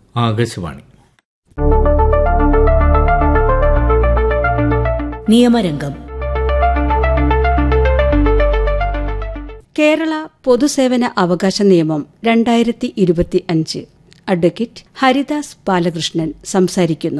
ആകാശവാണി നിയമരംഗം കേരള പൊതുസേവന അവകാശ നിയമം രണ്ടായിരത്തി ഇരുപത്തി അഞ്ച് അഡ്വക്കേറ്റ് ഹരിദാസ് ബാലകൃഷ്ണൻ സംസാരിക്കുന്നു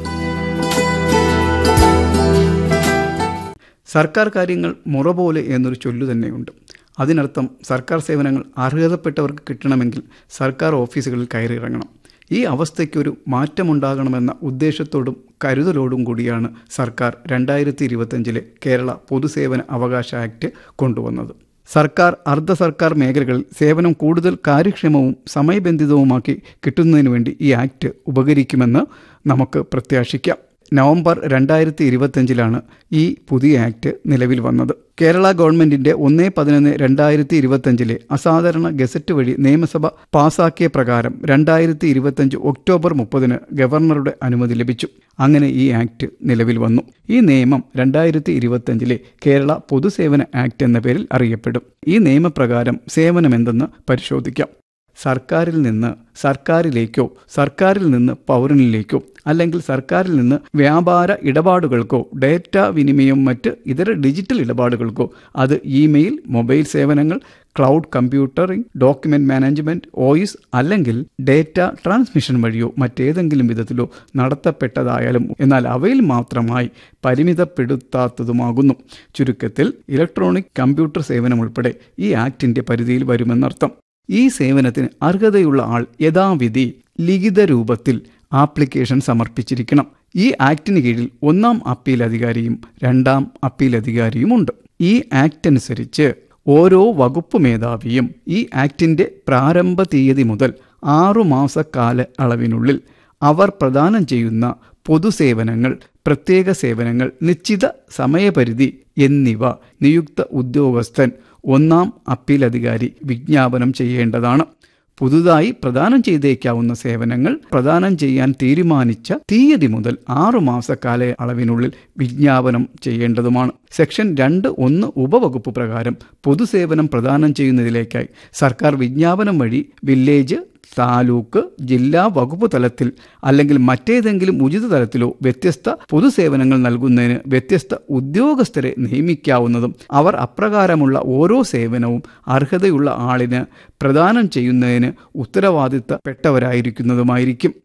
സർക്കാർ കാര്യങ്ങൾ മുറ പോലെ എന്നൊരു ചൊല്ലു തന്നെയുണ്ട് അതിനർത്ഥം സർക്കാർ സേവനങ്ങൾ അർഹതപ്പെട്ടവർക്ക് കിട്ടണമെങ്കിൽ സർക്കാർ ഓഫീസുകളിൽ കയറിയിറങ്ങണം ഈ അവസ്ഥയ്ക്കൊരു മാറ്റമുണ്ടാകണമെന്ന ഉദ്ദേശത്തോടും കരുതലോടും കൂടിയാണ് സർക്കാർ രണ്ടായിരത്തി ഇരുപത്തഞ്ചിലെ കേരള പൊതുസേവന അവകാശ ആക്ട് കൊണ്ടുവന്നത് സർക്കാർ അർദ്ധ സർക്കാർ മേഖലകളിൽ സേവനം കൂടുതൽ കാര്യക്ഷമവും സമയബന്ധിതവുമാക്കി കിട്ടുന്നതിന് വേണ്ടി ഈ ആക്ട് ഉപകരിക്കുമെന്ന് നമുക്ക് പ്രത്യാശിക്കാം നവംബർ രണ്ടായിരത്തി ഇരുപത്തഞ്ചിലാണ് ഈ പുതിയ ആക്ട് നിലവിൽ വന്നത് കേരള ഗവൺമെന്റിന്റെ ഒന്നേ പതിനൊന്ന് രണ്ടായിരത്തി ഇരുപത്തഞ്ചിലെ അസാധാരണ ഗസറ്റ് വഴി നിയമസഭ പാസാക്കിയ പ്രകാരം രണ്ടായിരത്തി ഇരുപത്തഞ്ച് ഒക്ടോബർ മുപ്പതിന് ഗവർണറുടെ അനുമതി ലഭിച്ചു അങ്ങനെ ഈ ആക്ട് നിലവിൽ വന്നു ഈ നിയമം രണ്ടായിരത്തി ഇരുപത്തഞ്ചിലെ കേരള പൊതുസേവന ആക്ട് എന്ന പേരിൽ അറിയപ്പെടും ഈ നിയമപ്രകാരം സേവനമെന്തെന്ന് പരിശോധിക്കാം സർക്കാരിൽ നിന്ന് സർക്കാരിലേക്കോ സർക്കാരിൽ നിന്ന് പൗരനിലേക്കോ അല്ലെങ്കിൽ സർക്കാരിൽ നിന്ന് വ്യാപാര ഇടപാടുകൾക്കോ ഡേറ്റ വിനിമയം മറ്റ് ഇതര ഡിജിറ്റൽ ഇടപാടുകൾക്കോ അത് ഇമെയിൽ മൊബൈൽ സേവനങ്ങൾ cloud computing document management voice അല്ലെങ്കിൽ ഡേറ്റ ട്രാൻസ്മിഷൻ വഴിയോ മറ്റേതെങ്കിലും വിധത്തിലോ നടത്തപ്പെട്ടതായാലും എന്നാൽ അവയിൽ മാത്രമായി പരിമിതപ്പെടുത്താത്തതുമാകുന്നു ചുരുക്കത്തിൽ ഇലക്ട്രോണിക് കമ്പ്യൂട്ടർ സേവനം ഉൾപ്പെടെ ഈ ആക്ടിന്റെ പരിധിയിൽ വരുമെന്നർത്ഥം ഈ സേവനത്തിന് അർഹതയുള്ള ആൾ യഥാവിധി ലിഖിത രൂപത്തിൽ ആപ്ലിക്കേഷൻ സമർപ്പിച്ചിരിക്കണം ഈ ആക്ടിന് കീഴിൽ ഒന്നാം അപ്പീൽ അധികാരിയും രണ്ടാം അപ്പീൽ അധികാരിയുമുണ്ട് ഈ ആക്ട് അനുസരിച്ച് ഓരോ വകുപ്പ് മേധാവിയും ഈ ആക്ടിന്റെ പ്രാരംഭ തീയതി മുതൽ ആറുമാസ കാല അളവിനുള്ളിൽ അവർ പ്രദാനം ചെയ്യുന്ന പൊതുസേവനങ്ങൾ പ്രത്യേക സേവനങ്ങൾ നിശ്ചിത സമയപരിധി എന്നിവ നിയുക്ത ഉദ്യോഗസ്ഥൻ ഒന്നാം അപ്പീൽ അധികാരി വിജ്ഞാപനം ചെയ്യേണ്ടതാണ് പുതുതായി പ്രദാനം ചെയ്തേക്കാവുന്ന സേവനങ്ങൾ പ്രദാനം ചെയ്യാൻ തീരുമാനിച്ച തീയതി മുതൽ ആറുമാസ കാല അളവിനുള്ളിൽ വിജ്ഞാപനം ചെയ്യേണ്ടതുമാണ് സെക്ഷൻ രണ്ട് ഒന്ന് ഉപവകുപ്പ് പ്രകാരം പൊതുസേവനം പ്രദാനം ചെയ്യുന്നതിലേക്കായി സർക്കാർ വിജ്ഞാപനം വഴി വില്ലേജ് താലൂക്ക് ജില്ലാ വകുപ്പ് തലത്തിൽ അല്ലെങ്കിൽ മറ്റേതെങ്കിലും ഉചിത തലത്തിലോ വ്യത്യസ്ത പൊതുസേവനങ്ങൾ നൽകുന്നതിന് വ്യത്യസ്ത ഉദ്യോഗസ്ഥരെ നിയമിക്കാവുന്നതും അവർ അപ്രകാരമുള്ള ഓരോ സേവനവും അർഹതയുള്ള ആളിന് പ്രദാനം ചെയ്യുന്നതിന് ഉത്തരവാദിത്തപ്പെട്ടവരായിരിക്കുന്നതുമായിരിക്കും